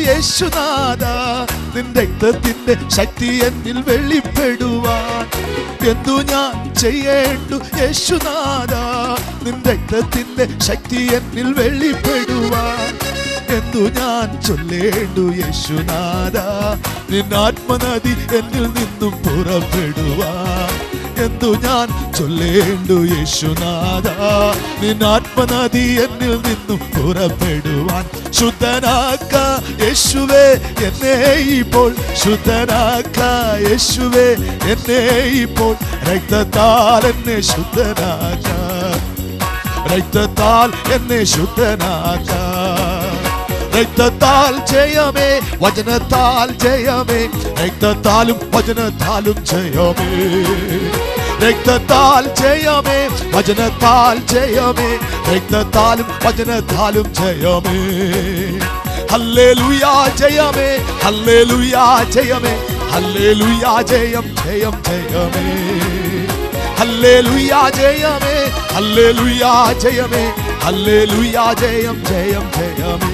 യേശുനാഥ നിൻ രക്തത്തിന്റെ ശക്തി എന്നിൽ വെളിപ്പെടുവാൻ എന്തു ഞാൻ ചെയ്യേണ്ടു യേശുനാഥ നിൻ രക്തത്തിന്റെ ശക്തി എന്നിൽ വെളിപ്പെടുവാൻ എന്തു ഞാൻ ചൊല്ലേണ്ടു യേശുനാഥ നിൻ ആത്മനദി എന്നിൽ നിന്നും പുറപ്പെടുവാൻ എന്തു ഞാൻ ചൊല്ലേണ്ടു യേശുനാഥ നിൻ ആത്മനദി എന്നിൽ നിന്നും പുറപ്പെടുവാൻ ശുദ്ധനാക്ക യേശുവേ എന്നെ ഇപ്പോൾ ശുദ്ധനാക്ക യേശുവേ എന്നെ ഇപ്പോൾ രക്തത്താൽ എന്നെ ശുദ്ധനാക്ക രക്തത്താൽ എന്നെ ശുദ്ധനാക്ക രക്തത്താൽ ജയമേ വചനത്താൽ ജയമേ രക്തത്താലും വചനത്താലും ജയമേ രക്തത്താൽ ജയമേ വചനത്താൽ ജയമേ രക്തത്താലും വചനത്താലും ജയമേ ഹല്ലേലൂയാ ജയമേ ഹല്ലേലൂയാ ജയമേ ഹല്ലേലൂയാ ജയം ജയം ജയമേ ഹല്ലേലൂയാ ജയമേ ഹല്ലേലൂയാ ജയമേ ഹല്ലേലൂയാ ജയം ജയം ജയമേ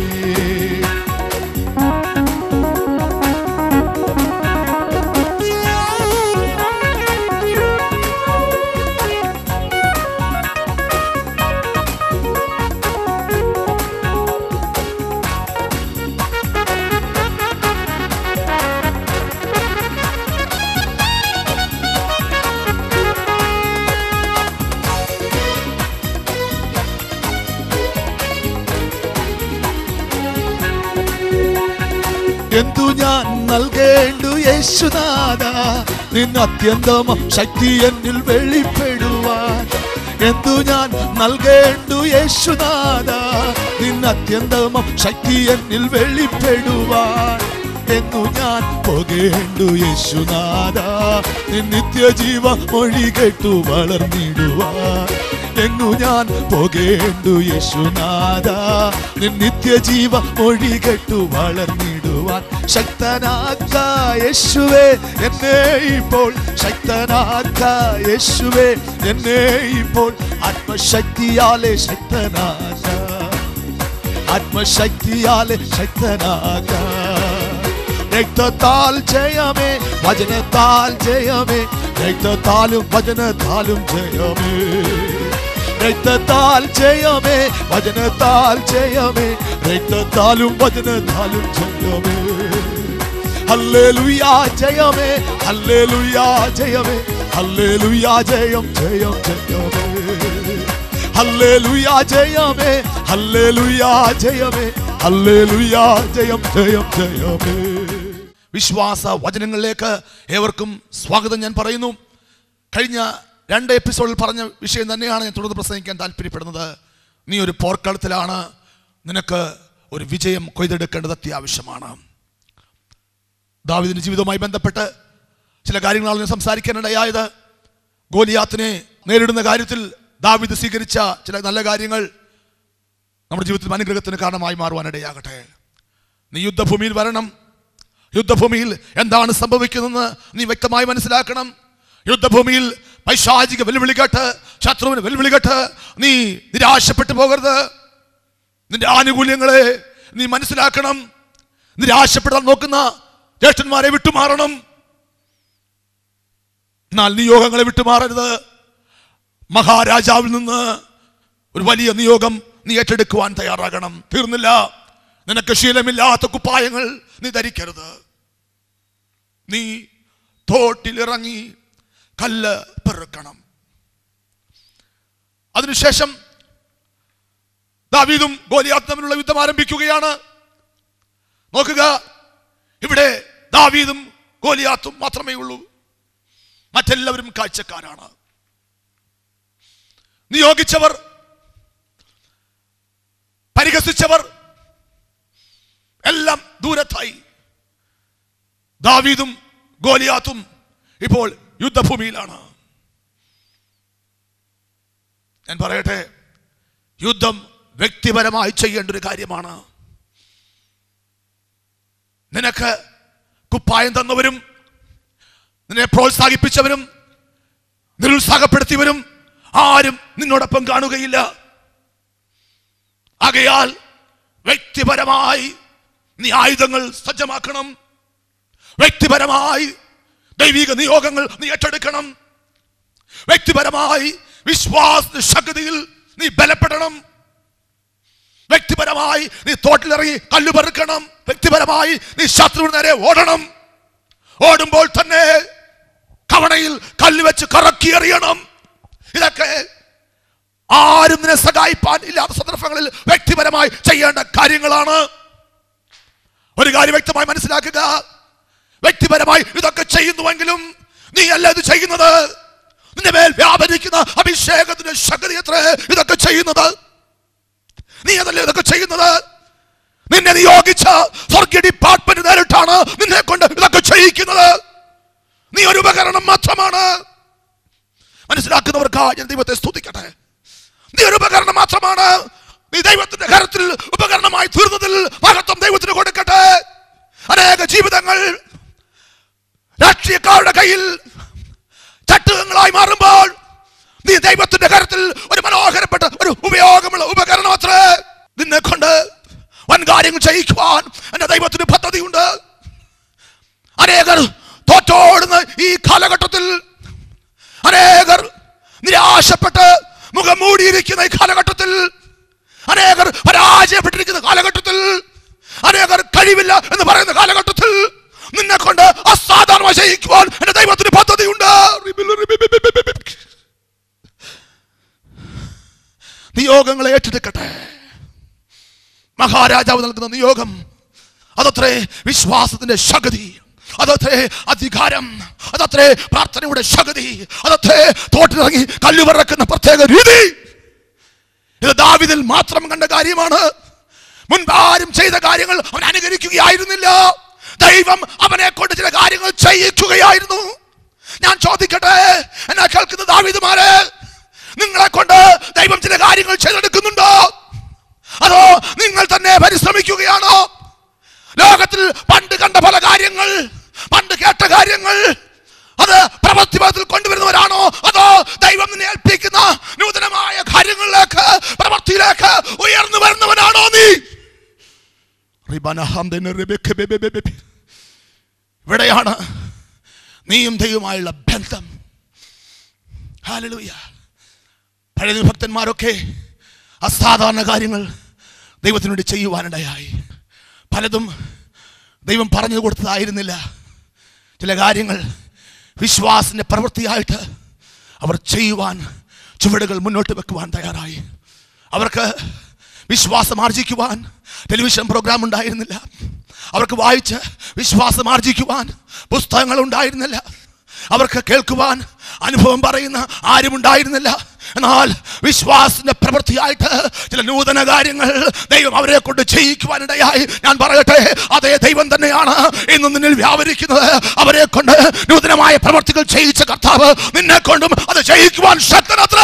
എന്തു ഞാൻ നൽകേണ്ടു യേശുനാഥ നിൻ അത്യന്തമ ശക്തി എന്നിൽ വെളിപ്പെടുവാൻ എന്തു ഞാൻ നൽകേണ്ടു യേശുനാഥ നിൻ അത്യന്തമ ശക്തി എന്നിൽ വെളിപ്പെടുവാൻ എന്നു ഞാൻ പോകേണ്ടു യേശുനാഥ നിൻ നിത്യജീവ മൊഴി കേട്ടു വളർന്നിടുവാൻ എങ്ങു ഞാൻ പോകേണ്ടു യേശുനാഥ നിൻ നിത്യജീവ മൊഴി കേട്ടു വളർന്നിടുവാൻ ശക്തനാക്ക യേശുവേ എന്നെ ഇപ്പോൾ ശക്തനാക്ക യേശുവേ എന്നെ ഇപ്പോൾ ആത്മശക്തിയാലെ ശക്തനാക്ക ആത്മശക്തിയാലെ ശക്തനാക്ക രക്തത്താൽ ജയമേ വചനത്താൽ ജയമേ രക്തത്താലും വചനത്താലും ജയമേ രക്തത്താൽ ജയമേ വചനത്താൽ ജയമേ രക്തത്താലും വചനത്താലും ജയമേ ഹല്ലേലൂയാ ജയമേ ഹല്ലേലൂയാ ജയമേ ഹല്ലേലൂയാ ജയം ജയം ജയമേ ഹല്ലേലൂയാ ജയമേ ഹല്ലേലൂയാ ജയമേ ഹല്ലേലൂയാ ജയം ജയം ജയമേ വിശ്വാസ വചനങ്ങളിലേക്ക് ഏവർക്കും സ്വാഗതം ഞാൻ പറയുന്നു കഴിഞ്ഞ രണ്ട് എപ്പിസോഡിൽ പറഞ്ഞ വിഷയം തന്നെയാണ് ഞാൻ തുടർന്ന് പ്രസംഗിക്കാൻ താല്പര്യപ്പെടുന്നത് നീ ഒരു പോർക്കളത്തിലാണ് നിനക്ക് ഒരു വിജയം കൊയ്തെടുക്കേണ്ടത് അത്യാവശ്യമാണ് ദാവിദിന്റെ ജീവിതവുമായി ബന്ധപ്പെട്ട് ചില കാര്യങ്ങളാണ് ഞാൻ സംസാരിക്കാനിടയായത് ഗോലിയാത്തിനെ നേരിടുന്ന കാര്യത്തിൽ ദാവിദ് സ്വീകരിച്ച ചില നല്ല കാര്യങ്ങൾ നമ്മുടെ ജീവിതത്തിൽ അനുഗ്രഹത്തിന് കാരണമായി മാറുവാനിടയാകട്ടെ നീ യുദ്ധഭൂമിയിൽ വരണം യുദ്ധഭൂമിയിൽ എന്താണ് സംഭവിക്കുന്നതെന്ന് നീ വ്യക്തമായി മനസ്സിലാക്കണം യുദ്ധഭൂമിയിൽ പൈശാചിക വെല്ലുവിളി കേട്ട് ശത്രുവിന് വെല്ലുവിളി കേട്ട് നീ നിരാശപ്പെട്ടു പോകരുത് നിന്റെ ആനുകൂല്യങ്ങളെ നീ മനസ്സിലാക്കണം നിരാശപ്പെടാൻ നോക്കുന്ന ജ്യേഷ്ഠന്മാരെ വിട്ടുമാറണം എന്നാൽ നിയോഗങ്ങളെ വിട്ടുമാറരുത് മഹാരാജാവിൽ നിന്ന് ഒരു വലിയ നിയോഗം നീ ഏറ്റെടുക്കുവാൻ തയ്യാറാകണം തീർന്നില്ല നിനക്ക് ശീലമില്ലാത്ത കുപ്പായങ്ങൾ നീ ധരിക്കരുത് നീ തോട്ടിലിറങ്ങി കല്ല് പെറുക്കണം അതിനുശേഷം ദാവീദും ഗോലിയാത്തും തമ്മിലുള്ള യുദ്ധം ആരംഭിക്കുകയാണ് നോക്കുക ഇവിടെ ദാവീദും ഗോലിയാത്തും മാത്രമേ ഉള്ളൂ മറ്റെല്ലാവരും കാഴ്ചക്കാരാണ് നിയോഗിച്ചവർ പരിഹസിച്ചവർ എല്ലാം ദൂരത്തായി ദാവീദും ഗോലിയാത്തും ഇപ്പോൾ യുദ്ധഭൂമിയിലാണ് ഞാൻ പറയട്ടെ യുദ്ധം വ്യക്തിപരമായി ചെയ്യേണ്ട ഒരു കാര്യമാണ് നിനക്ക് കുപ്പായം തന്നവരും നിന്നെ പ്രോത്സാഹിപ്പിച്ചവരും നിരുത്സാഹപ്പെടുത്തിയവരും ആരും നിന്നോടൊപ്പം കാണുകയില്ല ആകയാൽ വ്യക്തിപരമായി നീ ആയുധങ്ങൾ സജ്ജമാക്കണം വ്യക്തിപരമായി ദൈവിക നിയോഗങ്ങൾ നീ ഏറ്റെടുക്കണം വ്യക്തിപരമായി വിശ്വാസ ശക്തിയിൽ നീ ബലപ്പെടണം വ്യക്തിപരമായി നീ തോട്ടിലിറങ്ങി കല്ല് പെറുക്കണം വ്യക്തിപരമായി നീ ശത്രുവിന് നേരെ ഓടണം ഓടുമ്പോൾ തന്നെ കവണയിൽ കല്ല് വെച്ച് കറക്കി എറിയണം ഇതൊക്കെ ആരും നിന്നെ സഹായിപ്പാൻ ഇല്ലാത്ത സന്ദർഭങ്ങളിൽ വ്യക്തിപരമായി ചെയ്യേണ്ട കാര്യങ്ങളാണ് ഒരു കാര്യം വ്യക്തമായി മനസ്സിലാക്കുക വ്യക്തിപരമായി ഇതൊക്കെ ചെയ്യുന്നുവെങ്കിലും നീ അല്ല ഇത് ചെയ്യുന്നത് നിന്റെ മേൽ വ്യാപരിക്കുന്ന അഭിഷേകത്തിന്റെ ശക്തി എത്ര ഇതൊക്കെ ചെയ്യുന്നത് നീ അതല്ലേ ഇതൊക്കെ ചെയ്യുന്നത് നിന്നെ നിയോഗിച്ച സ്വർഗീയ ഡിപ്പാർട്ട്മെന്റ് നേരിട്ടാണ് നിന്നെ കൊണ്ട് ഇതൊക്കെ ചെയ്യിക്കുന്നത് നീ ഒരു ഉപകരണം മാത്രമാണ് മനസ്സിലാക്കുന്നവർക്ക് ഞാൻ ദൈവത്തെ സ്തുതിക്കട്ടെ നീ ഒരു ഉപകരണം മാത്രമാണ് നീ ദൈവത്തിന്റെ കരത്തിൽ ഉപകരണമായി തീർന്നതിൽ മഹത്വം ദൈവത്തിന് കൊടുക്കട്ടെ അനേക ജീവിതങ്ങൾ രാഷ്ട്രീയക്കാരുടെ കയ്യിൽ ചട്ടുകങ്ങളായി മാറുമ്പോൾ നീ ദൈവത്തിന്റെ കരത്തിൽ ഒരു മനോഹരപ്പെട്ട ഒരു ഉപയോഗമുള്ള ഉപകരണം അത്ര നിന്നെ കൊണ്ട് വൻ കാര്യങ്ങൾ ചെയ്യിക്കുവാൻ എന്റെ ദൈവത്തിന് പദ്ധതിയുണ്ട് അനേകർ തോറ്റോടുന്ന ഈ കാലഘട്ടത്തിൽ അനേകർ നിരാശപ്പെട്ട് മുഖം മൂടിയിരിക്കുന്ന ഈ കാലഘട്ടത്തിൽ അനേകർ പരാജയപ്പെട്ടിരിക്കുന്ന കാലഘട്ടത്തിൽ അനേകർ കഴിവില്ല എന്ന് പറയുന്ന കാലഘട്ടത്തിൽ നിന്നെ കൊണ്ട് അസാധാരണമായി ചെയ്യിക്കുവാൻ എന്റെ ദൈവത്തിന് പദ്ധതിയുണ്ട് നിയോഗങ്ങളെ ഏറ്റെടുക്കട്ടെ മഹാരാജാവ് നൽകുന്ന നിയോഗം അതത്രേ വിശ്വാസത്തിന്റെ ശക്തി അതത്രേ അധികാരം അതത്രേ പ്രാർത്ഥനയുടെ ശക്തി അതത്രേ തോട്ടിലിറങ്ങി കല്ലുവിറക്കുന്ന പ്രത്യേക രീതി ഇത് ദാവിദിൽ മാത്രം കണ്ട കാര്യമാണ് മുൻപാരും ചെയ്ത കാര്യങ്ങൾ അവൻ അനുകരിക്കുകയായിരുന്നില്ല ദൈവം അവനെ കൊണ്ട് ചില കാര്യങ്ങൾ ചെയ്യിക്കുകയായിരുന്നു ഞാൻ ചോദിക്കട്ടെ എന്നെ കേൾക്കുന്ന ദാവിദുമാരെ നിങ്ങളെ കൊണ്ട് ദൈവം ചില കാര്യങ്ങൾ ചെയ്തെടുക്കുന്നുണ്ടോ അതോ നിങ്ങൾ തന്നെ പരിശ്രമിക്കുകയാണോ ലോകത്തിൽ പണ്ട് കണ്ട പല കാര്യങ്ങൾ പണ്ട് കേട്ട കാര്യങ്ങൾ അത് പ്രവർത്തിപഥത്തിൽ കൊണ്ടുവരുന്നവരാണോ അതോ ദൈവം നിന്നെ ഏൽപ്പിക്കുന്ന നൂതനമായ കാര്യങ്ങളിലേക്ക് പ്രവർത്തിയിലേക്ക് ഉയർന്നു വരുന്നവനാണോ നീ റിബനഹംദന് റിബെക്ക് ബെ ബെ ബെ ബെ ബെ. ഇവിടെയാണ് നീയും ദൈവമായുള്ള ബന്ധം ഹാലലൂയ പഴയ ഭക്തന്മാരൊക്കെ അസാധാരണ കാര്യങ്ങൾ ദൈവത്തിനു വേണ്ടി ചെയ്യുവാനിടയായി പലതും ദൈവം പറഞ്ഞു കൊടുത്തതായിരുന്നില്ല ചില കാര്യങ്ങൾ വിശ്വാസിന്റെ പ്രവൃത്തിയായിട്ട് അവർ ചെയ്യുവാൻ ചുവടുകൾ മുന്നോട്ട് വെക്കുവാൻ തയ്യാറായി അവർക്ക് വിശ്വാസം ആർജിക്കുവാൻ ടെലിവിഷൻ പ്രോഗ്രാം ഉണ്ടായിരുന്നില്ല അവർക്ക് വായിച്ച് വിശ്വാസം ആർജിക്കുവാൻ പുസ്തകങ്ങൾ ഉണ്ടായിരുന്നില്ല അവർക്ക് കേൾക്കുവാൻ അനുഭവം പറയുന്ന ആരും ഉണ്ടായിരുന്നില്ല എന്നാൽ വിശ്വാസത്തിന്റെ പ്രവൃത്തിയായിട്ട് ചില നൂതന കാര്യങ്ങൾ ദൈവം അവരെ കൊണ്ട് ചെയ്യിക്കുവാനിടയായി ഞാൻ പറയട്ടെ അതേ ദൈവം തന്നെയാണ് ഇന്ന് നിന്നിൽ വ്യാപരിക്കുന്നത് അവരെ കൊണ്ട് നൂതനമായ പ്രവർത്തികൾ ചെയ്യിച്ച കർത്താവ് നിന്നെ കൊണ്ടും അത് ചെയ്യിക്കുവാൻ ശക്തനത്ര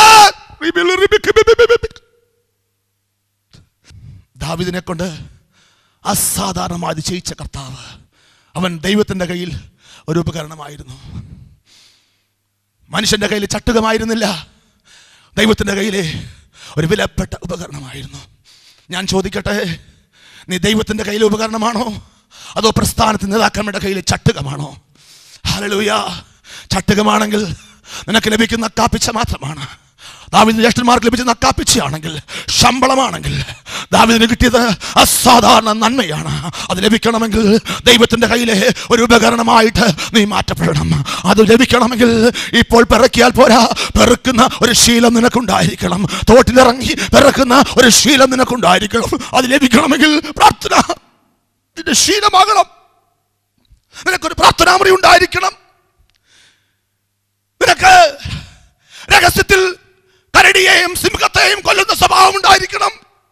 ദാവിദിനെ കൊണ്ട് അസാധാരണമായി ചെയ്യിച്ച കർത്താവ് അവൻ ദൈവത്തിന്റെ കയ്യിൽ ഒരു ഉപകരണമായിരുന്നു മനുഷ്യന്റെ കയ്യിൽ ചട്ടുകമായിരുന്നില്ല ദൈവത്തിന്റെ കയ്യിലെ ഒരു വിലപ്പെട്ട ഉപകരണമായിരുന്നു ഞാൻ ചോദിക്കട്ടെ നീ ദൈവത്തിന്റെ കയ്യിലെ ഉപകരണമാണോ അതോ പ്രസ്ഥാനത്തിന് നേതാക്കന്മാരുടെ കയ്യിലെ ചട്ടുകമാണോ ഹലലൂയ ചട്ടുകമാണെങ്കിൽ നിനക്ക് ലഭിക്കുന്ന കാപ്പിച്ച മാത്രമാണ് ദാവിദിന് ജ്യേഷ്ഠന്മാർക്ക് ലഭിച്ച നക്കാപ്പിച്ചയാണെങ്കിൽ ശമ്പളമാണെങ്കിൽ ദാവിദിന് കിട്ടിയത് അസാധാരണ നന്മയാണ് അത് ലഭിക്കണമെങ്കിൽ ദൈവത്തിന്റെ കയ്യിലെ ഒരു ഉപകരണമായിട്ട് നീ മാറ്റപ്പെടണം അത് ലഭിക്കണമെങ്കിൽ ഇപ്പോൾ പിറക്കിയാൽ പോരാ പെറുക്കുന്ന ഒരു ശീലം നിനക്കുണ്ടായിരിക്കണം തോട്ടിലിറങ്ങി പിറക്കുന്ന ഒരു ശീലം നിനക്കുണ്ടായിരിക്കണം അത് ലഭിക്കണമെങ്കിൽ പ്രാർത്ഥന നിന്റെ ശീലമാകണം നിനക്കൊരു പ്രാർത്ഥനാമുറി ഉണ്ടായിരിക്കണം നിനക്ക് രഹസ്യത്തിൽ കരടിയെയും സിംഹത്തെയും കൊല്ലുന്ന സ്വഭാവം ഉണ്ടായിരിക്കണം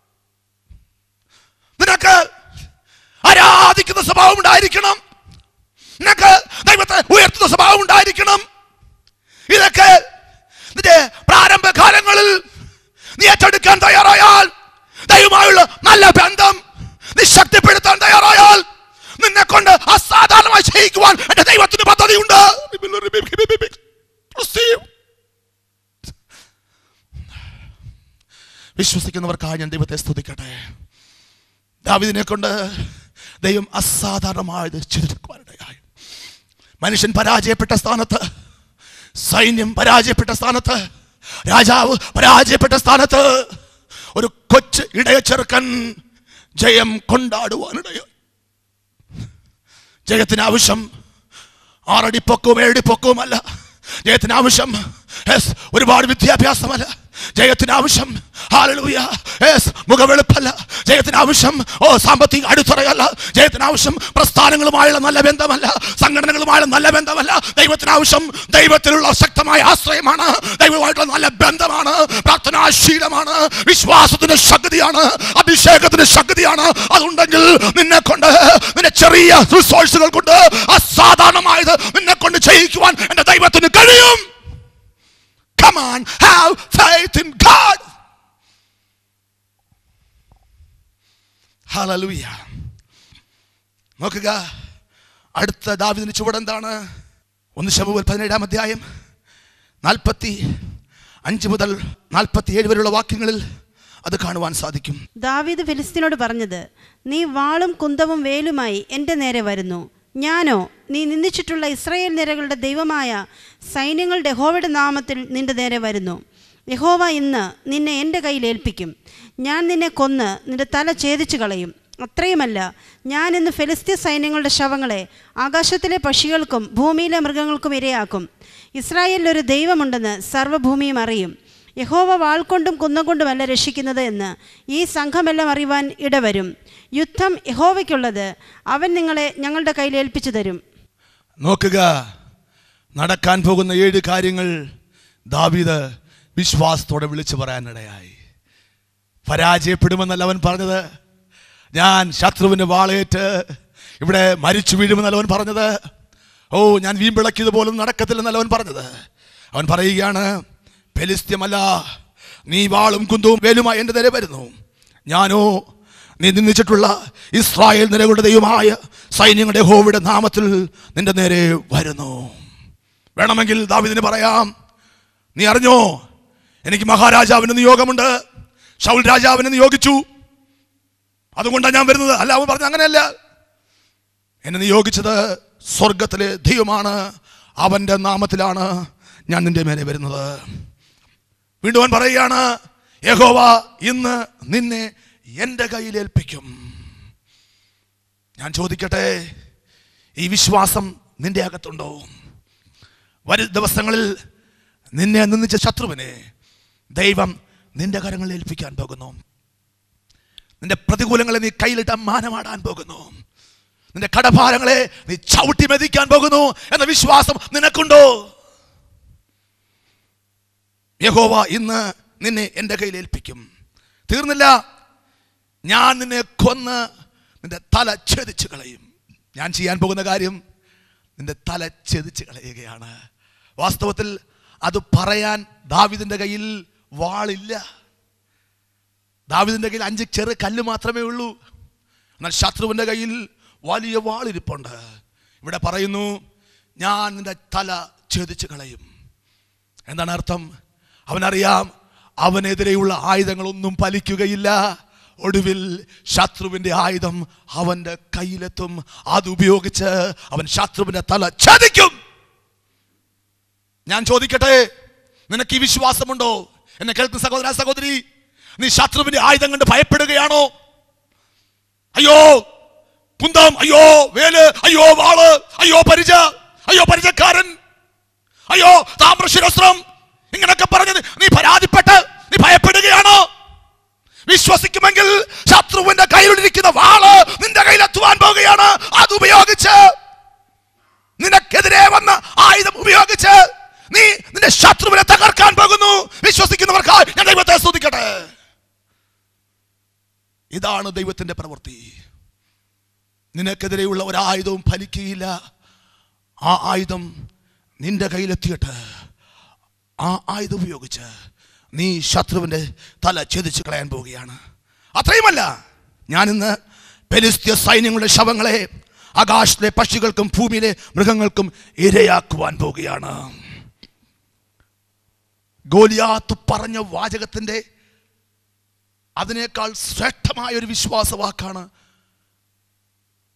നിനക്ക് ആരാധിക്കുന്ന സ്വഭാവം ഉണ്ടായിരിക്കണം നിനക്ക് ദൈവത്തെ ഉയർത്തുന്ന സ്വഭാവം ഉണ്ടായിരിക്കണം ഇതൊക്കെ നിന്റെ പ്രാരംഭ കാലങ്ങളിൽ നീ ഏറ്റെടുക്കാൻ തയ്യാറായാൽ ദൈവമായുള്ള നല്ല ബന്ധം നീ ശക്തിപ്പെടുത്താൻ തയ്യാറായാൽ നിന്നെ കൊണ്ട് അസാധാരണമായി ചെയ്യിക്കുവാൻ എന്റെ ദൈവത്തിന് പദ്ധതിയുണ്ട് Receive. വിശ്വസിക്കുന്നവർക്കായി ഞാൻ ദൈവത്തെ സ്തുതിക്കട്ടെ ദാവിദിനെ കൊണ്ട് ദൈവം അസാധാരണമായത് ചെയ്തെടുക്കുവാനിടയായി മനുഷ്യൻ പരാജയപ്പെട്ട സ്ഥാനത്ത് സൈന്യം പരാജയപ്പെട്ട സ്ഥാനത്ത് രാജാവ് പരാജയപ്പെട്ട സ്ഥാനത്ത് ഒരു കൊച്ചു ഇടയ ചെറുക്കൻ ജയം കൊണ്ടാടുവാനിടയായി ജയത്തിന് ആവശ്യം ആറടി പൊക്കവും ഏഴടി പൊക്കവും അല്ല ജയത്തിന് ആവശ്യം yes, ഒരുപാട് വിദ്യാഭ്യാസമല്ല ജയത്തിന് ആവശ്യം ഹാലലൂയ yes, മുഖവെളുപ്പല്ല ജയത്തിന് ആവശ്യം ഓ സാമ്പത്തിക അടിത്തറയല്ല ജയത്തിന് ആവശ്യം പ്രസ്ഥാനങ്ങളുമായുള്ള നല്ല ബന്ധമല്ല സംഘടനകളുമായുള്ള നല്ല ബന്ധമല്ല ദൈവത്തിന് ആവശ്യം ദൈവത്തിലുള്ള ശക്തമായ ആശ്രയമാണ് ദൈവമായിട്ടുള്ള നല്ല ബന്ധമാണ് പ്രാർത്ഥനാശീലമാണ് വിശ്വാസത്തിന്റെ ശക്തിയാണ് അഭിഷേകത്തിന്റെ ശക്തിയാണ് അതുണ്ടെങ്കിൽ നിന്നെ കൊണ്ട് നിന്റെ ചെറിയ റിസോഴ്സുകൾ കൊണ്ട് അസാധാരണമായത് നിന്നെ കൊണ്ട് ചെയ്യിക്കുവാൻ എന്റെ ദൈവത്തിന് കഴിയും Come on, have faith in God. Hallelujah. നോക്കുക അടുത്ത ദാവിദിന് ചുവടെന്താണ് ഒന്ന് ശമുവൽ പതിനേഴാം അധ്യായം നാൽപ്പത്തി അഞ്ച് മുതൽ നാൽപ്പത്തി ഏഴ് വരെയുള്ള വാക്യങ്ങളിൽ അത് കാണുവാൻ സാധിക്കും ദാവീദ് ഫിലിസ്തീനോട് പറഞ്ഞത് നീ വാളും കുന്തവും വേലുമായി എൻ്റെ നേരെ വരുന്നു ഞാനോ നീ നിന്ദിച്ചിട്ടുള്ള ഇസ്രായേൽ നിരകളുടെ ദൈവമായ സൈന്യങ്ങളുടെ യഹോവയുടെ നാമത്തിൽ നിന്റെ നേരെ വരുന്നു യഹോവ ഇന്ന് നിന്നെ എൻ്റെ കയ്യിൽ ഏൽപ്പിക്കും ഞാൻ നിന്നെ കൊന്ന് നിന്റെ തല ഛേദിച്ചു കളയും അത്രയുമല്ല ഞാൻ ഇന്ന് ഫെലിസ്തീൻ സൈന്യങ്ങളുടെ ശവങ്ങളെ ആകാശത്തിലെ പക്ഷികൾക്കും ഭൂമിയിലെ മൃഗങ്ങൾക്കും ഇരയാക്കും ഇസ്രായേലിൽ ഒരു ദൈവമുണ്ടെന്ന് സർവ്വഭൂമിയും അറിയും യഹോവ വാൾ കൊണ്ടും കുന്നം കൊണ്ടുമല്ല രക്ഷിക്കുന്നത് എന്ന് ഈ സംഘമെല്ലാം അറിയുവാൻ ഇടവരും യുദ്ധം യഹോവയ്ക്കുള്ളത് അവൻ നിങ്ങളെ ഞങ്ങളുടെ കയ്യിൽ ഏൽപ്പിച്ചു തരും നോക്കുക നടക്കാൻ പോകുന്ന ഏഴ് കാര്യങ്ങൾ ദാവീദ് വിശ്വാസത്തോടെ വിളിച്ചു പറയാനിടയായി പരാജയപ്പെടുമെന്നല്ല അവൻ പറഞ്ഞത് ഞാൻ ശത്രുവിന് വാളേറ്റ് ഇവിടെ മരിച്ചു വീഴുമെന്നല്ല അവൻ പറഞ്ഞത് ഓ ഞാൻ വീമ്പിളക്കിയത് പോലും നടക്കത്തില്ലെന്നല്ല അവൻ പറഞ്ഞത് അവൻ പറയുകയാണ് ഫെലിസ്ത്യമല്ല നീ വാളും കുന്തവും വേലുമായി എൻ്റെ നേരെ വരുന്നു ഞാനോ നീ നിന്ദിച്ചിട്ടുള്ള ഇസ്രായേൽ നിരകളുടെ ദൈവമായ സൈന്യങ്ങളുടെ ഹോവിടെ നാമത്തിൽ നിന്റെ നേരെ വരുന്നു വേണമെങ്കിൽ ദാവിദിന് പറയാം നീ അറിഞ്ഞോ എനിക്ക് മഹാരാജാവിന് നിയോഗമുണ്ട് ഷൗൽ രാജാവിനെ നിയോഗിച്ചു അതുകൊണ്ടാണ് ഞാൻ വരുന്നത് അല്ല അവൻ പറഞ്ഞു അങ്ങനെയല്ല എന്നെ നിയോഗിച്ചത് സ്വർഗത്തിലെ ദൈവമാണ് അവൻ്റെ നാമത്തിലാണ് ഞാൻ നിന്റെ മേലെ വരുന്നത് വീണ്ടും അവൻ പറയുകയാണ് യഹോവ ഇന്ന് നിന്നെ എൻ്റെ കയ്യിൽ ഏൽപ്പിക്കും ഞാൻ ചോദിക്കട്ടെ ഈ വിശ്വാസം നിന്റെ അകത്തുണ്ടോ വരും ദിവസങ്ങളിൽ നിന്നെ നിന്നിച്ച ശത്രുവിനെ ദൈവം നിന്റെ കരങ്ങളിൽ ഏൽപ്പിക്കാൻ പോകുന്നു നിന്റെ പ്രതികൂലങ്ങളെ നീ കയ്യിലിട്ട് മാനമാടാൻ പോകുന്നു നിന്റെ കടഭാരങ്ങളെ നീ ചവിട്ടി മെതിക്കാൻ പോകുന്നു എന്ന വിശ്വാസം നിനക്കുണ്ടോ യഹോവ ഇന്ന് നിന്നെ എൻ്റെ കയ്യിൽ ഏൽപ്പിക്കും തീർന്നില്ല ഞാൻ നിന്നെ കൊന്ന് നിന്റെ തല ഛേദിച്ചു കളയും ഞാൻ ചെയ്യാൻ പോകുന്ന കാര്യം നിന്റെ തല ഛേദിച്ചു കളയുകയാണ് വാസ്തവത്തിൽ അത് പറയാൻ ദാവിദിന്റെ കയ്യിൽ വാളില്ല ദാവിദിന്റെ കയ്യിൽ അഞ്ച് ചെറു കല്ല് മാത്രമേ ഉള്ളൂ എന്നാൽ ശത്രുവിന്റെ കയ്യിൽ വലിയ വാളിരിപ്പുണ്ട് ഇവിടെ പറയുന്നു ഞാൻ നിന്റെ തല ഛേദിച്ചു കളയും എന്താണ് അർത്ഥം അവനറിയാം അവനെതിരെയുള്ള ആയുധങ്ങളൊന്നും ഫലിക്കുകയില്ല ഒടുവിൽ ശത്രുവിന്റെ ആയുധം അവന്റെ കയ്യിലെത്തും അതുപയോഗിച്ച് അവൻ ശത്രുവിന്റെ തല ഛേദിക്കും ഞാൻ ചോദിക്കട്ടെ നിനക്ക് ഈ വിശ്വാസമുണ്ടോ എന്നെ കേൾക്കുന്ന സഹോദര സഹോദരി നീ ശത്രുവിന്റെ ആയുധം കണ്ട് ഭയപ്പെടുകയാണോ അയ്യോ കുന്തം അയ്യോ വേല് അയ്യോ വാള് അയ്യോ പരിച അയ്യോ പരിചക്കാരൻ അയ്യോ താമ്രശിരസ്ത്രം ഇങ്ങനൊക്കെ പറഞ്ഞത് നീ പരാതിപ്പെട്ട് നീ ഭയപ്പെടുകയാണോ വിശ്വസിക്കുമെങ്കിൽ ശത്രുവിന്റെ കയ്യിലിരിക്കുന്ന വാള് നിന്റെ കയ്യിലെത്തുവാൻ പോകുകയാണ് അത് ഉപയോഗിച്ച് നിനക്കെതിരെ വന്ന ആയുധം ഉപയോഗിച്ച് നീ നിന്റെ ശത്രുവിനെ തകർക്കാൻ പോകുന്നു വിശ്വസിക്കുന്നവർക്കായി ഞാൻ ദൈവത്തെ സ്തുതിക്കട്ടെ ഇതാണ് ദൈവത്തിന്റെ പ്രവൃത്തി നിനക്കെതിരെയുള്ള ഒരായുധവും ഫലിക്കുകയില്ല ആ ആയുധം നിന്റെ കയ്യിലെത്തിയിട്ട് ആ ആയുധം ഉപയോഗിച്ച് നീ ശത്രുവിന്റെ തല ഛേദിച്ച് കളയാൻ പോവുകയാണ് അത്രയുമല്ല ഞാൻ ഇന്ന് പെലിസ്ത്യ സൈന്യങ്ങളുടെ ശവങ്ങളെ ആകാശത്തിലെ പക്ഷികൾക്കും ഭൂമിയിലെ മൃഗങ്ങൾക്കും ഇരയാക്കുവാൻ പോവുകയാണ് ഗോലിയാത്ത് പറഞ്ഞ വാചകത്തിന്റെ അതിനേക്കാൾ ശ്രേഷ്ഠമായ ഒരു വിശ്വാസവാക്കാണ്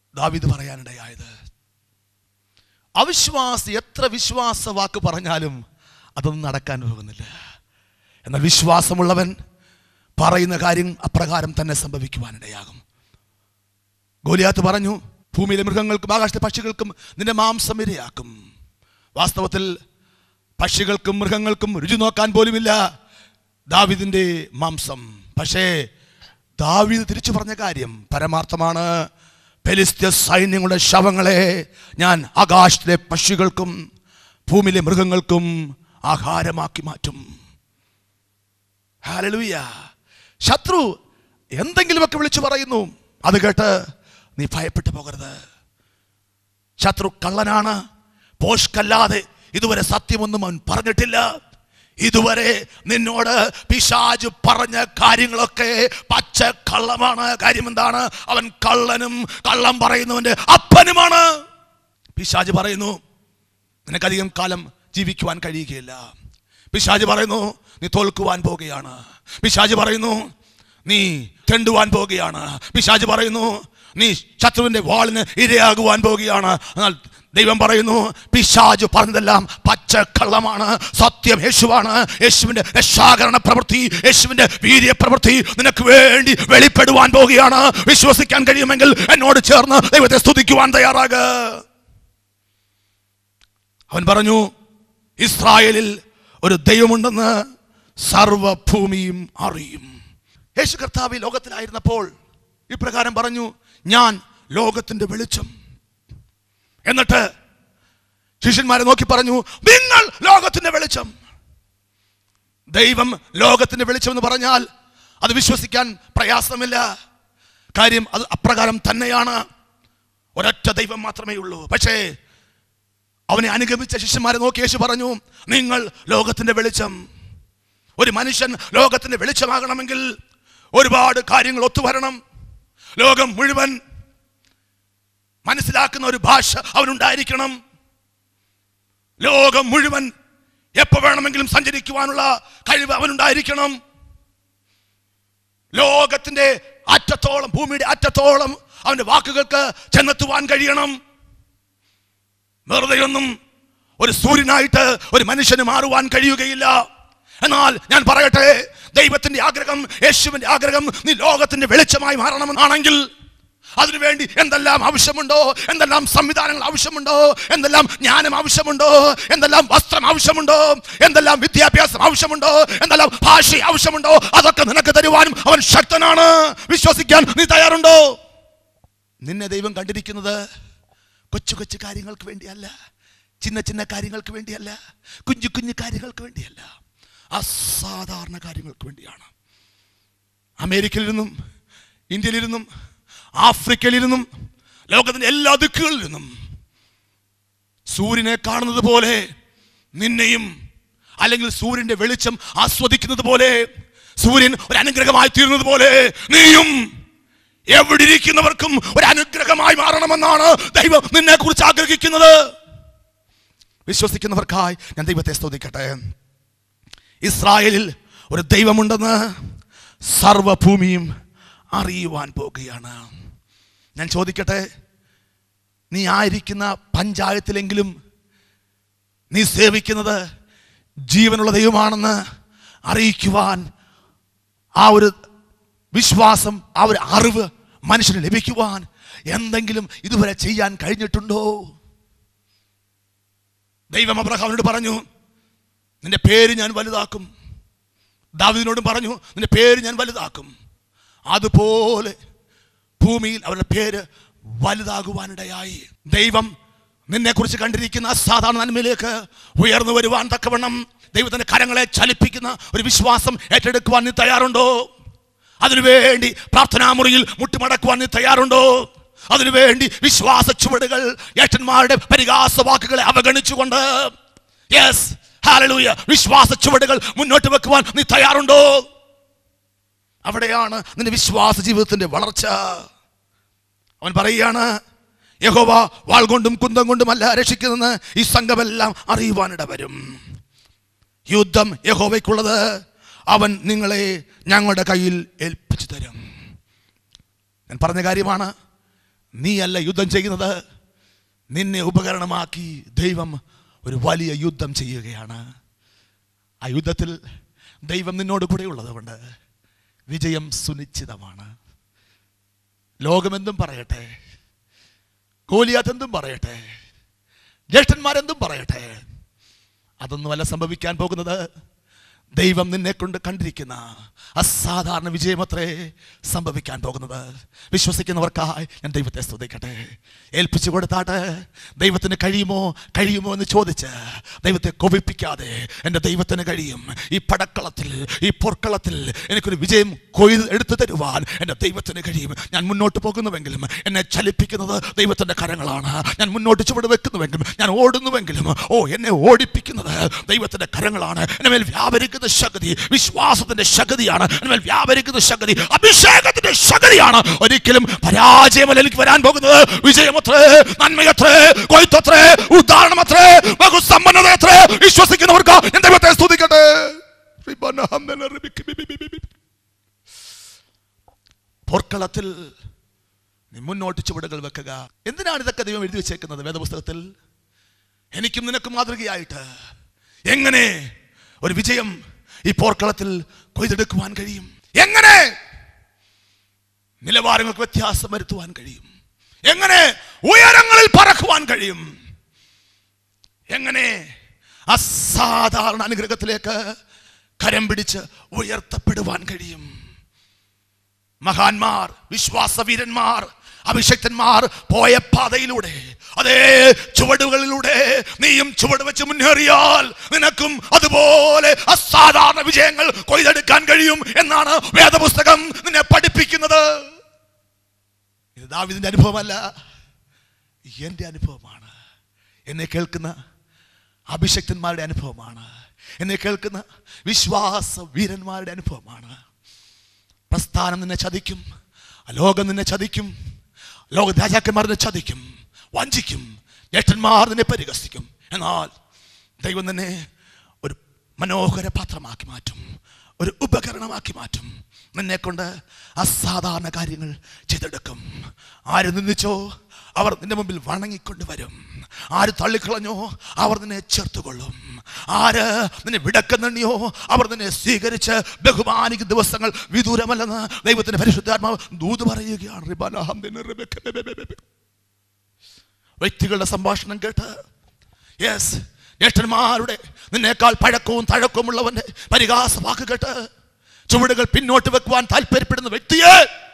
ദാവിദ് പറയാനിടയായത് അവിശ്വാസി എത്ര വിശ്വാസ വാക്ക് പറഞ്ഞാലും അതൊന്നും നടക്കാൻ പോകുന്നില്ല എന്നാൽ വിശ്വാസമുള്ളവൻ പറയുന്ന കാര്യം അപ്രകാരം തന്നെ സംഭവിക്കുവാനിടയാകും ഗോലിയാത്ത് പറഞ്ഞു ഭൂമിയിലെ മൃഗങ്ങൾക്കും ആകാശത്തെ പക്ഷികൾക്കും നിന്റെ മാംസം ഇരയാക്കും വാസ്തവത്തിൽ പക്ഷികൾക്കും മൃഗങ്ങൾക്കും രുചി നോക്കാൻ പോലുമില്ല ദാവിദിന്റെ മാംസം പക്ഷേ ദാവീദ് തിരിച്ചു പറഞ്ഞ കാര്യം പരമാർത്ഥമാണ് ഫെലിസ്ത്യ സൈന്യങ്ങളുടെ ശവങ്ങളെ ഞാൻ ആകാശത്തിലെ പക്ഷികൾക്കും ഭൂമിയിലെ മൃഗങ്ങൾക്കും ആഹാരമാക്കി മാറ്റും ഹാലലൂയ ശത്രു എന്തെങ്കിലുമൊക്കെ വിളിച്ചു പറയുന്നു അത് കേട്ട് നീ ഭയപ്പെട്ടു പോകരുത് ശത്രു കള്ളനാണ് പോഷ്കല്ലാതെ ഇതുവരെ സത്യമൊന്നും അവൻ പറഞ്ഞിട്ടില്ല ഇതുവരെ നിന്നോട് പിശാജ് പറഞ്ഞ കാര്യങ്ങളൊക്കെ പച്ച കള്ളമാണ് കാര്യം എന്താണ് അവൻ കള്ളനും കള്ളം പറയുന്നവന്റെ അപ്പനുമാണ് പിശാജ് പറയുന്നു നിനക്കധികം കാലം ജീവിക്കുവാൻ കഴിയുകയില്ല പിശാജ് പറയുന്നു നീ തോൽക്കുവാൻ പോകുകയാണ് പിശാജ് പറയുന്നു നീ തെണ്ടുവാൻ പോകുകയാണ് പിശാജ് പറയുന്നു നീ ശത്രുവിന്റെ വാളിന് ഇരയാകുവാൻ പോകുകയാണ് എന്നാൽ ദൈവം പറയുന്നു പിശാജ് പറഞ്ഞതെല്ലാം പച്ചക്കള്ളമാണ് സത്യം യേശുവാണ് യേശുവിന്റെ രക്ഷാകരണ പ്രവൃത്തി യേശുവിന്റെ വീര്യ പ്രവൃത്തി നിനക്ക് വേണ്ടി വെളിപ്പെടുവാൻ പോകുകയാണ് വിശ്വസിക്കാൻ കഴിയുമെങ്കിൽ എന്നോട് ചേർന്ന് ദൈവത്തെ സ്തുതിക്കുവാൻ തയ്യാറാക അവൻ പറഞ്ഞു ഇസ്രായേലിൽ ഒരു ദൈവമുണ്ടെന്ന് സർവഭൂമിയും അറിയും യേശു കർത്താവ് ഈ ലോകത്തിലായിരുന്നപ്പോൾ ഇപ്രകാരം പറഞ്ഞു ഞാൻ ലോകത്തിന്റെ വെളിച്ചം എന്നിട്ട് ശിഷ്യന്മാരെ നോക്കി പറഞ്ഞു നിങ്ങൾ ലോകത്തിന്റെ വെളിച്ചം ദൈവം ലോകത്തിന്റെ വെളിച്ചം എന്ന് പറഞ്ഞാൽ അത് വിശ്വസിക്കാൻ പ്രയാസമില്ല കാര്യം അത് അപ്രകാരം തന്നെയാണ് ഒരൊറ്റ ദൈവം മാത്രമേ ഉള്ളൂ പക്ഷേ അവനെ അനുഗമിച്ച ശിഷ്യന്മാരെ നോക്കി യേശു പറഞ്ഞു നിങ്ങൾ ലോകത്തിന്റെ വെളിച്ചം ഒരു മനുഷ്യൻ ലോകത്തിന്റെ വെളിച്ചമാകണമെങ്കിൽ ഒരുപാട് കാര്യങ്ങൾ ഒത്തുവരണം ലോകം മുഴുവൻ മനസ്സിലാക്കുന്ന ഒരു ഭാഷ അവനുണ്ടായിരിക്കണം ലോകം മുഴുവൻ എപ്പോ വേണമെങ്കിലും സഞ്ചരിക്കുവാനുള്ള കഴിവ് അവനുണ്ടായിരിക്കണം ലോകത്തിന്റെ അറ്റത്തോളം ഭൂമിയുടെ അറ്റത്തോളം അവന്റെ വാക്കുകൾക്ക് ചെന്നെത്തുവാൻ കഴിയണം വെറുതെയൊന്നും ഒരു സൂര്യനായിട്ട് ഒരു മനുഷ്യന് മാറുവാൻ കഴിയുകയില്ല എന്നാൽ ഞാൻ പറയട്ടെ ദൈവത്തിന്റെ ആഗ്രഹം യേശുവിന്റെ ആഗ്രഹം നീ ലോകത്തിന്റെ വെളിച്ചമായി മാറണമെന്നാണെങ്കിൽ അതിനുവേണ്ടി എന്തെല്ലാം ആവശ്യമുണ്ടോ എന്തെല്ലാം സംവിധാനങ്ങൾ ആവശ്യമുണ്ടോ എന്തെല്ലാം ജ്ഞാനം ആവശ്യമുണ്ടോ എന്തെല്ലാം വസ്ത്രം ആവശ്യമുണ്ടോ എന്തെല്ലാം വിദ്യാഭ്യാസം ആവശ്യമുണ്ടോ എന്തെല്ലാം ഭാഷ ആവശ്യമുണ്ടോ അതൊക്കെ നിനക്ക് തരുവാനും അവൻ ശക്തനാണ് വിശ്വസിക്കാൻ നീ തയ്യാറുണ്ടോ നിന്നെ ദൈവം കണ്ടിരിക്കുന്നത് കൊച്ചു കൊച്ചു കാര്യങ്ങൾക്ക് വേണ്ടിയല്ല ചിന്ന ചിന്ന കാര്യങ്ങൾക്ക് വേണ്ടിയല്ല കുഞ്ഞു കുഞ്ഞു കാര്യങ്ങൾക്ക് വേണ്ടിയല്ല അസാധാരണ കാര്യങ്ങൾക്ക് വേണ്ടിയാണ് അമേരിക്കയിൽ നിന്നും ഇന്ത്യയിൽ നിന്നും ആഫ്രിക്കയിൽ നിന്നും ലോകത്തിന്റെ എല്ലാ ദിക്കുകളിൽ നിന്നും സൂര്യനെ കാണുന്നത് പോലെ നിന്നെയും അല്ലെങ്കിൽ സൂര്യന്റെ വെളിച്ചം ആസ്വദിക്കുന്നത് പോലെ സൂര്യൻ ഒരു അനുഗ്രഹമായി തീരുന്നത് പോലെ നീയും എവിടെ ഇരിക്കുന്നവർക്കും ഒരു അനുഗ്രഹമായി മാറണമെന്നാണ് ദൈവം നിന്നെ കുറിച്ച് ആഗ്രഹിക്കുന്നത് വിശ്വസിക്കുന്നവർക്കായി ഞാൻ ദൈവത്തെ സ്തുതിക്കട്ടെ ഇസ്രായേലിൽ ഒരു ദൈവമുണ്ടെന്ന് സർവഭൂമിയും അറിയുവാൻ പോകുകയാണ് ഞാൻ ചോദിക്കട്ടെ നീ ആയിരിക്കുന്ന പഞ്ചായത്തിലെങ്കിലും നീ സേവിക്കുന്നത് ജീവനുള്ള ദൈവമാണെന്ന് അറിയിക്കുവാൻ ആ ഒരു വിശ്വാസം ആ ഒരു അറിവ് മനുഷ്യന് ലഭിക്കുവാൻ എന്തെങ്കിലും ഇതുവരെ ചെയ്യാൻ കഴിഞ്ഞിട്ടുണ്ടോ ദൈവം അബ്രഹാമിനോട് പറഞ്ഞു നിന്റെ പേര് ഞാൻ വലുതാക്കും ദാവിദിനോടും പറഞ്ഞു നിന്റെ പേര് ഞാൻ വലുതാക്കും അതുപോലെ ഭൂമിയിൽ അവരുടെ പേര് വലുതാകുവാനിടയായി ദൈവം നിന്നെ കുറിച്ച് കണ്ടിരിക്കുന്ന അസാധാരണ നന്മയിലേക്ക് ഉയർന്നു വരുവാൻ തക്കവണ്ണം ദൈവത്തിന്റെ കരങ്ങളെ ചലിപ്പിക്കുന്ന ഒരു വിശ്വാസം ഏറ്റെടുക്കുവാൻ നീ തയ്യാറുണ്ടോ അതിനുവേണ്ടി പ്രാർത്ഥനാമുറിയിൽ മുട്ടുമടക്കുവാൻ നീ തയ്യാറുണ്ടോ അതിനുവേണ്ടി വിശ്വാസ ചുവടുകൾ ഏട്ടന്മാരുടെ പരിഹാസ വാക്കുകളെ അവഗണിച്ചുകൊണ്ട് യെസ് ഹാലലൂയ വിശ്വാസ ചുവടുകൾ മുന്നോട്ട് വെക്കുവാൻ നീ തയ്യാറുണ്ടോ അവിടെയാണ് നിന്റെ വിശ്വാസ ജീവിതത്തിന്റെ വളർച്ച അവൻ പറയുകയാണ് യഹോവ വാൾ കൊണ്ടും കുന്തം കൊണ്ടുമല്ല രക്ഷിക്കുന്നതെന്ന് ഈ സംഘമെല്ലാം അറിയുവാനിട വരും യുദ്ധം യഹോവയ്ക്കുള്ളത് അവൻ നിങ്ങളെ ഞങ്ങളുടെ കയ്യിൽ ഏൽപ്പിച്ചു തരും ഞാൻ പറഞ്ഞ കാര്യമാണ് നീയല്ല യുദ്ധം ചെയ്യുന്നത് നിന്നെ ഉപകരണമാക്കി ദൈവം ഒരു വലിയ യുദ്ധം ചെയ്യുകയാണ് ആ യുദ്ധത്തിൽ ദൈവം നിന്നോട് കൂടെ ഉള്ളത് കൊണ്ട് വിജയം സുനിശ്ചിതമാണ് ലോകമെന്തും പറയട്ടെ ഗോലിയാത്ത് എന്തും പറയട്ടെ ജ്യേഷ്ഠന്മാരെന്തും പറയട്ടെ അതൊന്നുമല്ല സംഭവിക്കാൻ പോകുന്നത് ദൈവം നിന്നെ കൊണ്ട് കണ്ടിരിക്കുന്ന അസാധാരണ വിജയമത്രേ സംഭവിക്കാൻ പോകുന്നത് വിശ്വസിക്കുന്നവർക്കായി ഞാൻ ദൈവത്തെ സ്തുതിക്കട്ടെ ഏൽപ്പിച്ചു കൊടുത്താട്ട് ദൈവത്തിന് കഴിയുമോ കഴിയുമോ എന്ന് ചോദിച്ച് ദൈവത്തെ കൊവിപ്പിക്കാതെ എൻ്റെ ദൈവത്തിന് കഴിയും ഈ പടക്കളത്തിൽ ഈ പൊർക്കളത്തിൽ എനിക്കൊരു വിജയം കൊയ്ത് എടുത്തു തരുവാൻ എൻ്റെ ദൈവത്തിന് കഴിയും ഞാൻ മുന്നോട്ട് പോകുന്നുവെങ്കിലും എന്നെ ചലിപ്പിക്കുന്നത് ദൈവത്തിൻ്റെ കരങ്ങളാണ് ഞാൻ മുന്നോട്ട് ചുവട് വെക്കുന്നുവെങ്കിലും ഞാൻ ഓടുന്നുവെങ്കിലും ഓ എന്നെ ഓടിപ്പിക്കുന്നത് ദൈവത്തിൻ്റെ കരങ്ങളാണ് എന്നെ മേൽ വ്യാപരിക്കുന്ന ശക്തി വിശ്വാസത്തിന്റെ ശക്തിയാണ് എന്നെ മേൽ വ്യാപരിക്കുന്ന ശക്തി അഭിഷേകത്തിന്റെ ശക്തിയാണ് ഒരിക്കലും പരാജയമല്ല എനിക്ക് വരാൻ പോകുന്നത് വിജയമത്രേ നന്മയത്രേ കൊയ്ത്തത്രേ ഉദാഹരണമത്രേ ബഹുസമ്പന്നത അത്രേ വിശ്വസിക്കുന്നവർക്ക് ഞാൻ ദൈവത്തെ സ്തുതിക്കട്ടെ പോർക്കളത്തിൽ നീ മുന്നോട്ട് ചുവടുകൾ വെക്കുക എന്തിനാണ് ഇതൊക്കെ ദൈവം എഴുതി വെച്ചേക്കുന്നത് വേദപുസ്തകത്തിൽ എനിക്കും നിനക്കും മാതൃകയായിട്ട് എങ്ങനെ ഒരു വിജയം ഈ പോർക്കളത്തിൽ കൊയ്തെടുക്കുവാൻ കഴിയും എങ്ങനെ നിലവാരങ്ങൾക്ക് വ്യത്യാസം വരുത്തുവാൻ കഴിയും എങ്ങനെ ഉയരങ്ങളിൽ പറക്കുവാൻ കഴിയും എങ്ങനെ അസാധാരണ അനുഗ്രഹത്തിലേക്ക് കരം പിടിച്ച് ഉയർത്തപ്പെടുവാൻ കഴിയും മഹാന്മാർ വിശ്വാസവീരന്മാർ അഭിഷക്തന്മാർ പോയ പാതയിലൂടെ അതേ ചുവടുകളിലൂടെ നീയും ചുവട് വെച്ച് മുന്നേറിയാൽ നിനക്കും അതുപോലെ അസാധാരണ വിജയങ്ങൾ കൊയ്തെടുക്കാൻ കഴിയും എന്നാണ് വേദപുസ്തകം നിന്നെ പഠിപ്പിക്കുന്നത് ഇത് ദാവിദിന്റെ അനുഭവമല്ല എൻ്റെ അനുഭവമാണ് എന്നെ കേൾക്കുന്ന അഭിഷക്തന്മാരുടെ അനുഭവമാണ് എന്നെ കേൾക്കുന്ന വിശ്വാസ വീരന്മാരുടെ അനുഭവമാണ് പ്രസ്ഥാനം നിന്നെ ചതിക്കും ലോകം നിന്നെ ചതിക്കും ലോക രാജാക്കന്മാർ നിന്നെ ചതിക്കും വഞ്ചിക്കും ജ്യേഷ്ഠന്മാർ നിന്നെ പരിഹസിക്കും എന്നാൽ ദൈവം നിന്നെ ഒരു മനോഹര പാത്രമാക്കി മാറ്റും ഒരു ഉപകരണമാക്കി മാറ്റും നിന്നെ കൊണ്ട് അസാധാരണ കാര്യങ്ങൾ ചെയ്തെടുക്കും ആര് നിന്ദിച്ചോ അവർ നിന്റെ മുമ്പിൽ വണങ്ങിക്കൊണ്ട് വരും ആര് തള്ളിക്കളഞ്ഞോ അവർ നിന്നെ ചേർത്തുകൊള്ളും ആര് നിന്നെ വിടക്കുന്നെണ്ണിയോ അവർ നിന്നെ സ്വീകരിച്ച് ബഹുമാനിക്കുന്ന ദിവസങ്ങൾ വിദൂരമല്ലെന്ന് ദൈവത്തിന്റെ പരിശുദ്ധാത്മാവ് ദൂത് പറയുകയാണ് റിബാലഹം ദിന റിബെക്ക ബെ ബെ ബെ ബെ. വ്യക്തികളുടെ സംഭാഷണം കേട്ട് യെസ് ജ്യേഷ്ഠന്മാരുടെ നിന്നേക്കാൾ പഴക്കവും തഴക്കവുമുള്ളവന്റെ പരിഹാസ വാക്ക് കേട്ട് ചുവടുകൾ പിന്നോട്ട് വെക്കുവാൻ താല്പര്യപ്പെടുന്ന വ്യക്തിയെ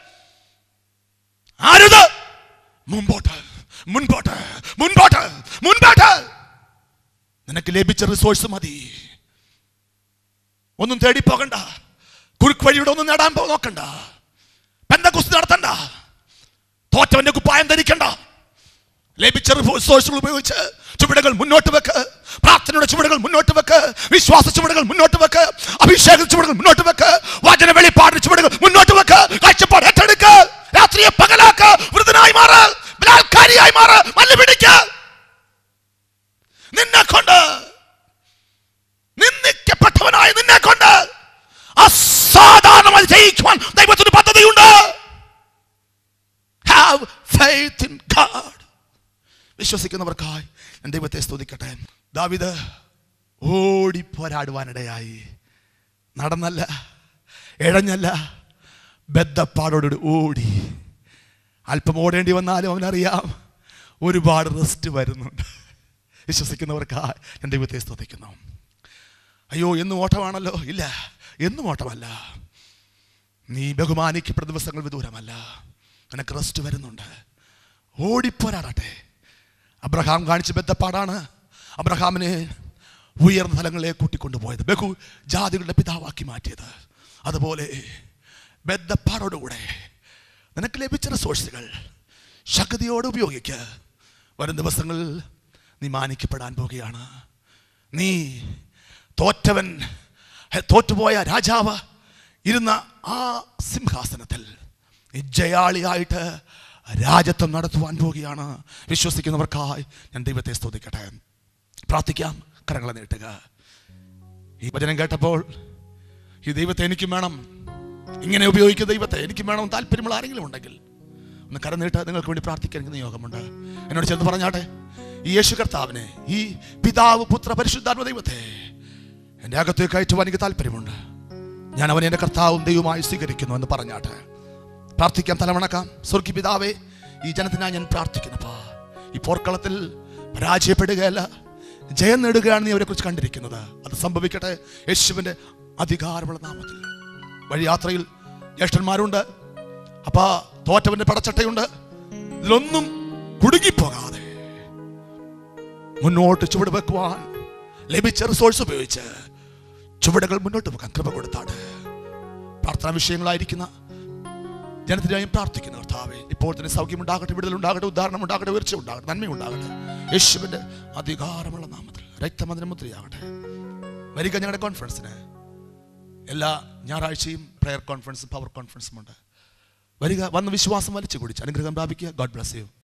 ആരുത് മുമ്പോട്ട് മുൻപോട്ട് മുൻപോട്ട് മുൻപോട്ട് നിനക്ക് ലഭിച്ച റിസോഴ്സ് മതി ഒന്നും തേടി പോകണ്ട കുറുക്ക് വഴിയുടെ ഒന്നും നേടാൻ പോ നോക്കണ്ട പെന്തക്കുസ്തി നടത്തണ്ട തോറ്റവന്റെ കുപ്പായം ധരിക്കണ്ട ലഭിച്ച റിസോഴ്സുകൾ ഉപയോഗിച്ച് ചുവടുകൾ മുന്നോട്ട് വെക്ക് പ്രാർത്ഥനയുടെ ചുവടുകൾ മുന്നോട്ട് വെക്ക് വിശ്വാസ ചുവടുകൾ മുന്നോട്ട് വെക്ക് അഭിഷേക ചുവടുകൾ മുന്നോട്ട് വെക്ക് വചന വെളിപ്പാടിന്റെ ചുവടുകൾ മുന്നോട്ട് വെക്ക് കാഴ്ചപ്പാട് ഏറ്റെടുക്ക് രാത്രിയെ പകലാക്ക് വൃതനായി മാറ് ബലാത്കാരിയായി മാറ് മല്ല് പിടിക്ക് നിന്നെ കൊണ്ട് നിന്ദിക്കപ്പെട്ടവനായ നിന്നെ കൊണ്ട് അസാധാരണമായി ജയിക്കുവാൻ ദൈവത്തിന് പദ്ധതിയുണ്ട് ഹാവ് ഫെയ്ത്ത് ഇൻ ഗാഡ് വിശ്വസിക്കുന്നവർക്കായി ഞാൻ ദൈവത്തെ സ്തുതിക്കട്ടെ ദാവിദ് ഓടി പോരാടുവാനിടയായി നടന്നല്ല ഇഴഞ്ഞല്ല ബദ്ധപ്പാടോട് ഓടി അല്പം ഓടേണ്ടി വന്നാലും അവനറിയാം ഒരുപാട് റെസ്റ്റ് വരുന്നുണ്ട് വിശ്വസിക്കുന്നവർക്കായി ഞാൻ ദൈവത്തെ സ്തുതിക്കുന്നു അയ്യോ എന്നും ഓട്ടമാണല്ലോ ഇല്ല എന്നും ഓട്ടമല്ല നീ ബഹുമാനിക്കപ്പെടുന്ന ദിവസങ്ങൾ വിദൂരമല്ല നിനക്ക് റെസ്റ്റ് വരുന്നുണ്ട് ഓടിപ്പോരാടട്ടെ അബ്രഹാം കാണിച്ച ബദ്ധപ്പാടാണ് അബ്രഹാമിനെ ഉയർന്ന തലങ്ങളെ കൂട്ടിക്കൊണ്ടുപോയത് ബഹു ജാതികളുടെ പിതാവാക്കി മാറ്റിയത് അതുപോലെ ബദ്ധപ്പാടോടുകൂടെ നിനക്ക് ലഭിച്ച റിസോഴ്സുകൾ ശക്തിയോടെ ഉപയോഗിക്ക് വരും ദിവസങ്ങളിൽ നീ മാനിക്കപ്പെടാൻ പോകുകയാണ് നീ തോറ്റവൻ ഹെ, തോറ്റുപോയ രാജാവ് ഇരുന്ന ആ സിംഹാസനത്തിൽ നീ ജയാളിയായിട്ട് രാജത്വം നടത്തുവാൻ പോവുകയാണ് വിശ്വസിക്കുന്നവർക്കായി ഞാൻ ദൈവത്തെ സ്തുതിക്കട്ടെ പ്രാർത്ഥിക്കാം കരങ്ങളെ നീട്ടുക ഈ വചനം കേട്ടപ്പോൾ ഈ ദൈവത്തെ എനിക്കും വേണം ഇങ്ങനെ ഉപയോഗിക്കുന്ന ദൈവത്തെ എനിക്കും വേണം താല്പര്യമുള്ള ആരെങ്കിലും ഉണ്ടെങ്കിൽ ഒന്ന് കരനീട്ട് നിങ്ങൾക്ക് വേണ്ടി പ്രാർത്ഥിക്കാൻ എനിക്ക് നിയോഗമുണ്ട് എന്നോട് ചെന്ന് പറഞ്ഞാട്ടെ ഈ യേശു കർത്താവിനെ ഈ പിതാവ് പുത്ര പരിശുദ്ധാത്മ ദൈവത്തെ എൻ്റെ അകത്തേക്ക് കയറ്റുവാൻ എനിക്ക് താല്പര്യമുണ്ട് ഞാൻ അവനെ എൻ്റെ കർത്താവും ദൈവമായി സ്വീകരിക്കുന്നു എന്ന് പറഞ്ഞാട്ടെ പ്രാർത്ഥിക്കാം തലവണക്കാം സ്വർഗി പിതാവേ ഈ ജനത്തിനായി ഞാൻ പ്രാർത്ഥിക്കുന്നപ്പാ ഈ പോർക്കളത്തിൽ പരാജയപ്പെടുകയല്ല ജയം നേടുകയാണ് നീ അവരെ കുറിച്ച് കണ്ടിരിക്കുന്നത് അത് സംഭവിക്കട്ടെ യേശുവിൻ്റെ അധികാരമുള്ള നാമത്തിൽ വഴിയാത്രയിൽ ജ്യേഷ്ഠന്മാരുണ്ട് അപ്പാ തോറ്റവന്റെ പടച്ചട്ടയുണ്ട് ഇതിലൊന്നും കുടുങ്ങിപ്പോകാതെ മുന്നോട്ട് ചുവട് വെക്കുവാൻ ലഭിച്ച റിസോഴ്സ് ഉപയോഗിച്ച് ചുവടുകൾ മുന്നോട്ട് വെക്കാൻ കൃപ കൊടുത്താണ് പ്രാർത്ഥനാ വിഷയങ്ങളായിരിക്കുന്ന ജനത്തിനായും പ്രാർത്ഥിക്കുന്ന കർത്താവെ ഇപ്പോൾ തന്നെ സൗഖ്യമുണ്ടാകട്ടെ വിടുതലുണ്ടാകട്ടെ ഉദാഹരണം ഉണ്ടാകട്ടെ ഉയർച്ച ഉണ്ടാകട്ടെ നന്മയുണ്ടാകട്ടെ യേശുവിന്റെ അധികാരമുള്ള നാമത്തിൽ രക്തമതിന് മുദ്രയാകട്ടെ വരിക ഞങ്ങളുടെ കോൺഫറൻസിന് എല്ലാ ഞായറാഴ്ചയും പ്രെയർ കോൺഫറൻസും പവർ കോൺഫറൻസും ഉണ്ട് വരിക വന്ന് വിശ്വാസം വലിച്ചു കുടിച്ച് അനുഗ്രഹം പ്രാപിക്കുക ഗോഡ് ബ്ലസ് യു